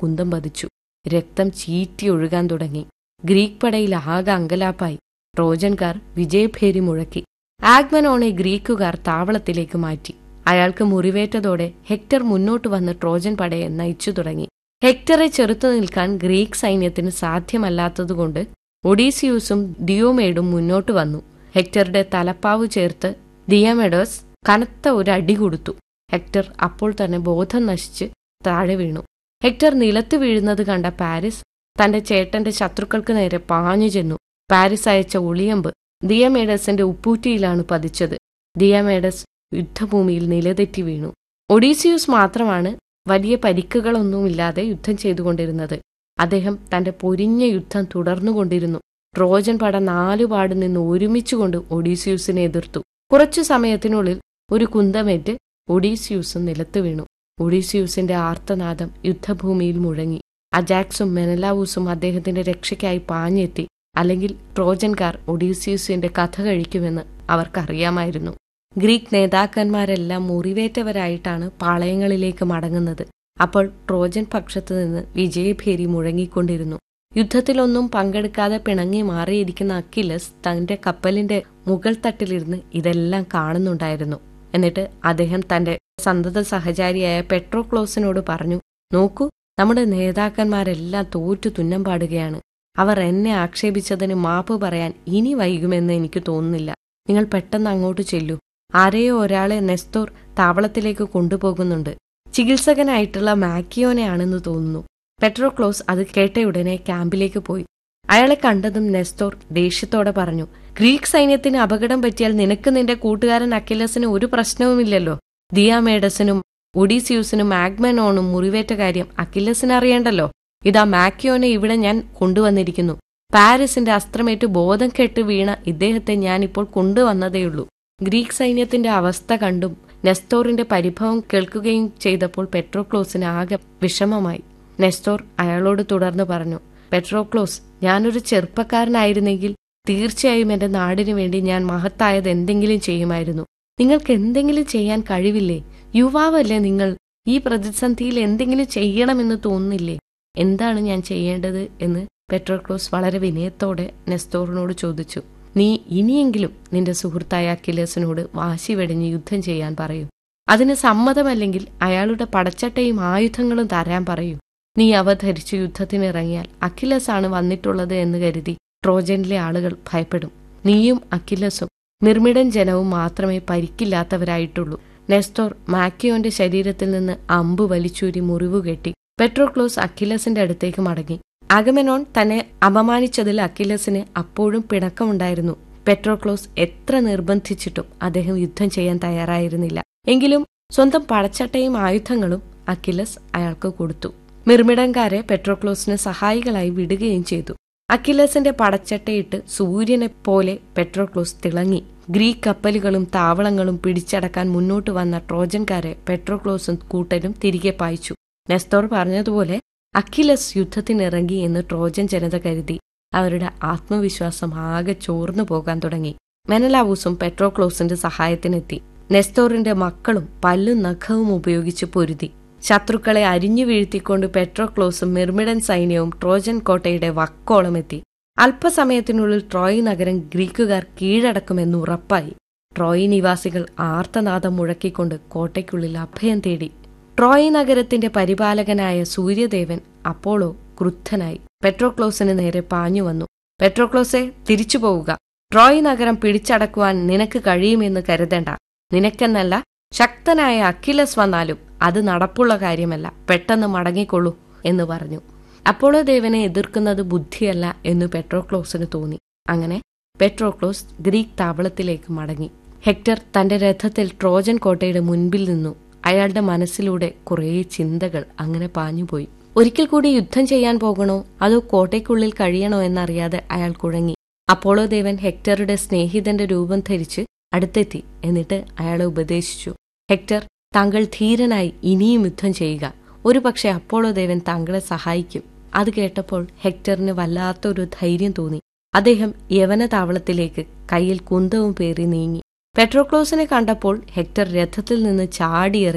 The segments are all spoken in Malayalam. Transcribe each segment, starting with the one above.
കുന്തം പതിച്ചു രക്തം ചീറ്റി ഒഴുകാൻ തുടങ്ങി ഗ്രീക്ക് പടയിൽ ആകെ അങ്കലാപ്പായി ട്രോജൻകാർ വിജയഭേരി മുഴക്കി ആഗ്മനോണെ ഗ്രീക്കുകാർ താവളത്തിലേക്ക് മാറ്റി അയാൾക്ക് മുറിവേറ്റതോടെ ഹെക്ടർ മുന്നോട്ട് വന്ന് ട്രോജൻ പടയെ നയിച്ചു തുടങ്ങി ഹെക്ടറെ ചെറുത്തു നിൽക്കാൻ ഗ്രീക്ക് സൈന്യത്തിന് സാധ്യമല്ലാത്തതുകൊണ്ട് ഒഡീസിയൂസും ദിയോമേഡും മുന്നോട്ട് വന്നു ഹെക്ടറുടെ തലപ്പാവ് ചേർത്ത് ദിയമേഡോസ് കനത്ത ഒരു അടി കൊടുത്തു ഹെക്ടർ അപ്പോൾ തന്നെ ബോധം നശിച്ച് താഴെ വീണു ഹെക്ടർ നിലത്ത് വീഴുന്നത് കണ്ട പാരിസ് തന്റെ ചേട്ടന്റെ ശത്രുക്കൾക്ക് നേരെ പാഞ്ഞു ചെന്നു പാരിസ് അയച്ച ഒളിയമ്പ് ദിയമേഡസിന്റെ ഉപ്പൂറ്റിയിലാണ് പതിച്ചത് ദിയമേഡസ് യുദ്ധഭൂമിയിൽ നിലതെറ്റി വീണു ഒഡീസിയൂസ് മാത്രമാണ് വലിയ പരിക്കുകളൊന്നുമില്ലാതെ യുദ്ധം ചെയ്തുകൊണ്ടിരുന്നത് അദ്ദേഹം തന്റെ പൊരിഞ്ഞ യുദ്ധം തുടർന്നുകൊണ്ടിരുന്നു ട്രോജൻ പട നാലുപാട് നിന്ന് ഒരുമിച്ചുകൊണ്ട് ഒഡീസിയൂസിനെ എതിർത്തു കുറച്ചു സമയത്തിനുള്ളിൽ ഒരു കുന്തമേറ്റ് ഒഡീസിയൂസ് നിലത്ത് വീണു ഒഡീസിയൂസിന്റെ ആർത്തനാദം യുദ്ധഭൂമിയിൽ മുഴങ്ങി അജാക്സും മെനലാവൂസും അദ്ദേഹത്തിന്റെ രക്ഷയ്ക്കായി പാഞ്ഞെത്തി അല്ലെങ്കിൽ ട്രോജൻകാർ ഒഡീസിയൂസിന്റെ കഥ കഴിക്കുമെന്ന് അവർക്കറിയാമായിരുന്നു ഗ്രീക്ക് നേതാക്കന്മാരെല്ലാം മുറിവേറ്റവരായിട്ടാണ് പാളയങ്ങളിലേക്ക് മടങ്ങുന്നത് അപ്പോൾ ട്രോജൻ പക്ഷത്തു നിന്ന് വിജയഭേരി മുഴങ്ങിക്കൊണ്ടിരുന്നു യുദ്ധത്തിലൊന്നും പങ്കെടുക്കാതെ പിണങ്ങി മാറിയിരിക്കുന്ന അക്കിലസ് തന്റെ കപ്പലിന്റെ മുകൾ തട്ടിലിരുന്ന് ഇതെല്ലാം കാണുന്നുണ്ടായിരുന്നു എന്നിട്ട് അദ്ദേഹം തന്റെ സന്തത സഹചാരിയായ പെട്രോക്ലോസിനോട് പറഞ്ഞു നോക്കൂ നമ്മുടെ നേതാക്കന്മാരെല്ലാം തോറ്റു തുന്നം പാടുകയാണ് അവർ എന്നെ ആക്ഷേപിച്ചതിന് മാപ്പ് പറയാൻ ഇനി വൈകുമെന്ന് എനിക്ക് തോന്നുന്നില്ല നിങ്ങൾ പെട്ടെന്ന് അങ്ങോട്ട് ചെല്ലൂ ആരെയോ ഒരാളെ നെസ്തോർ താവളത്തിലേക്ക് കൊണ്ടുപോകുന്നുണ്ട് ചികിത്സകനായിട്ടുള്ള മാക്കിയോനെയാണെന്ന് തോന്നുന്നു പെട്രോക്ലോസ് അത് കേട്ടയുടനെ ക്യാമ്പിലേക്ക് പോയി അയാളെ കണ്ടതും നെസ്തോർ ദേഷ്യത്തോടെ പറഞ്ഞു ഗ്രീക്ക് സൈന്യത്തിന് അപകടം പറ്റിയാൽ നിനക്ക് നിന്റെ കൂട്ടുകാരൻ അക്കിലസിന് ഒരു പ്രശ്നവുമില്ലല്ലോ ദിയാമേഡസിനും ഒഡീസിയൂസിനും ആഗ്മനോണും മുറിവേറ്റ കാര്യം അക്കിലസിന് അറിയണ്ടല്ലോ ഇതാ മാക്കിയോനെ ഇവിടെ ഞാൻ കൊണ്ടുവന്നിരിക്കുന്നു പാരീസിന്റെ അസ്ത്രമേറ്റ് ബോധം കെട്ട് വീണ ഇദ്ദേഹത്തെ ഞാനിപ്പോൾ കൊണ്ടുവന്നതേയുള്ളൂ ഗ്രീക്ക് സൈന്യത്തിന്റെ അവസ്ഥ കണ്ടും നെസ്തോറിന്റെ പരിഭവം കേൾക്കുകയും ചെയ്തപ്പോൾ പെട്രോക്ലോസിന് ആകെ വിഷമമായി നെസ്തോർ അയാളോട് തുടർന്ന് പറഞ്ഞു പെട്രോക്ലോസ് ഞാനൊരു ചെറുപ്പക്കാരനായിരുന്നെങ്കിൽ തീർച്ചയായും എന്റെ നാടിനു വേണ്ടി ഞാൻ മഹത്തായത് എന്തെങ്കിലും ചെയ്യുമായിരുന്നു നിങ്ങൾക്ക് എന്തെങ്കിലും ചെയ്യാൻ കഴിവില്ലേ യുവാവല്ലേ നിങ്ങൾ ഈ പ്രതിസന്ധിയിൽ എന്തെങ്കിലും ചെയ്യണമെന്ന് തോന്നുന്നില്ലേ എന്താണ് ഞാൻ ചെയ്യേണ്ടത് എന്ന് പെട്രോക്ലോസ് വളരെ വിനയത്തോടെ നെസ്തോറിനോട് ചോദിച്ചു നീ ഇനിയെങ്കിലും നിന്റെ സുഹൃത്തായ അക്കിലേസിനോട് വാശി വെടിഞ്ഞ് യുദ്ധം ചെയ്യാൻ പറയൂ അതിന് സമ്മതമല്ലെങ്കിൽ അയാളുടെ പടച്ചട്ടയും ആയുധങ്ങളും തരാൻ പറയൂ നീ അവ ധരിച്ചു യുദ്ധത്തിനിറങ്ങിയാൽ അഖിലസ് ആണ് വന്നിട്ടുള്ളത് എന്ന് കരുതി ട്രോജനിലെ ആളുകൾ ഭയപ്പെടും നീയും അഖിലസും നിർമ്മിടൻ ജനവും മാത്രമേ പരിക്കില്ലാത്തവരായിട്ടുള്ളൂ നെസ്തോർ മാക്കിയോന്റെ ശരീരത്തിൽ നിന്ന് അമ്പ് വലിച്ചൂരി മുറിവുകെട്ടി പെട്രോക്ലോസ് അഖിലസിന്റെ അടുത്തേക്ക് മടങ്ങി അഗമെനോൺ തന്നെ അപമാനിച്ചതിൽ അക്കിലസിന് അപ്പോഴും പിണക്കമുണ്ടായിരുന്നു പെട്രോക്ലോസ് എത്ര നിർബന്ധിച്ചിട്ടും അദ്ദേഹം യുദ്ധം ചെയ്യാൻ തയ്യാറായിരുന്നില്ല എങ്കിലും സ്വന്തം പടച്ചട്ടയും ആയുധങ്ങളും അക്കിലസ് അയാൾക്ക് കൊടുത്തു മിർമിടൻകാരെ പെട്രോക്ലോസിന് സഹായികളായി വിടുകയും ചെയ്തു അക്കിലസിന്റെ പടച്ചട്ടയിട്ട് സൂര്യനെ പോലെ പെട്രോക്ലോസ് തിളങ്ങി ഗ്രീക്ക് കപ്പലുകളും താവളങ്ങളും പിടിച്ചടക്കാൻ മുന്നോട്ട് വന്ന ട്രോജൻകാരെ പെട്രോക്ലോസും കൂട്ടരും തിരികെ പായിച്ചു നെസ്തോർ പറഞ്ഞതുപോലെ അഖിലസ് യുദ്ധത്തിനിറങ്ങി എന്ന് ട്രോജൻ ജനത കരുതി അവരുടെ ആത്മവിശ്വാസം ആകെ ചോർന്നു പോകാൻ തുടങ്ങി മെനലാവൂസും പെട്രോക്ലോസിന്റെ സഹായത്തിനെത്തി നെസ്തോറിന്റെ മക്കളും പല്ലും നഖവും ഉപയോഗിച്ച് പൊരുതി ശത്രുക്കളെ അരിഞ്ഞു വീഴ്ത്തിക്കൊണ്ട് പെട്രോക്ലോസും മിർമിഡൻ സൈന്യവും ട്രോജൻ കോട്ടയുടെ വക്കോളമെത്തി അല്പസമയത്തിനുള്ളിൽ ട്രോയ് നഗരം ഗ്രീക്കുകാർ കീഴടക്കുമെന്ന് ഉറപ്പായി ട്രോയ് നിവാസികൾ ആർത്തനാദം മുഴക്കിക്കൊണ്ട് കോട്ടയ്ക്കുള്ളിൽ അഭയം തേടി ട്രോയ് നഗരത്തിന്റെ പരിപാലകനായ സൂര്യദേവൻ അപ്പോളോ ക്രുദ്ധനായി പെട്രോക്ലോസിന് നേരെ പാഞ്ഞു വന്നു പെട്രോക്ലോസെ തിരിച്ചു പോവുക ട്രോയ് നഗരം പിടിച്ചടക്കുവാൻ നിനക്ക് കഴിയുമെന്ന് കരുതണ്ട നിനക്കെന്നല്ല ശക്തനായ അഖിലസ് വന്നാലും അത് നടപ്പുള്ള കാര്യമല്ല പെട്ടെന്ന് മടങ്ങിക്കൊള്ളൂ എന്ന് പറഞ്ഞു അപ്പോളോ ദേവനെ എതിർക്കുന്നത് ബുദ്ധിയല്ല എന്ന് പെട്രോക്ലോസിന് തോന്നി അങ്ങനെ പെട്രോക്ലോസ് ഗ്രീക്ക് താവളത്തിലേക്ക് മടങ്ങി ഹെക്ടർ തന്റെ രഥത്തിൽ ട്രോജൻ കോട്ടയുടെ മുൻപിൽ നിന്നു അയാളുടെ മനസ്സിലൂടെ കുറേ ചിന്തകൾ അങ്ങനെ പാഞ്ഞുപോയി ഒരിക്കൽ കൂടി യുദ്ധം ചെയ്യാൻ പോകണോ അതോ കോട്ടയ്ക്കുള്ളിൽ കഴിയണോ എന്നറിയാതെ അയാൾ കുഴങ്ങി അപ്പോളോ ദേവൻ ഹെക്ടറുടെ സ്നേഹിതന്റെ രൂപം ധരിച്ച് അടുത്തെത്തി എന്നിട്ട് അയാളെ ഉപദേശിച്ചു ഹെക്ടർ താങ്കൾ ധീരനായി ഇനിയും യുദ്ധം ചെയ്യുക ഒരുപക്ഷെ അപ്പോളോ ദേവൻ താങ്കളെ സഹായിക്കും അത് കേട്ടപ്പോൾ ഹെക്ടറിന് വല്ലാത്തൊരു ധൈര്യം തോന്നി അദ്ദേഹം യവന താവളത്തിലേക്ക് കയ്യിൽ കുന്തവും പേറി നീങ്ങി പെട്രോക്ലോസിനെ കണ്ടപ്പോൾ ഹെക്ടർ രഥത്തിൽ നിന്ന് ചാടിയിറങ്ങി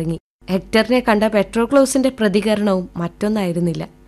ഹെക്ടറിനെ കണ്ട പെട്രോക്ലോസിന്റെ പ്രതികരണവും മറ്റൊന്നായിരുന്നില്ല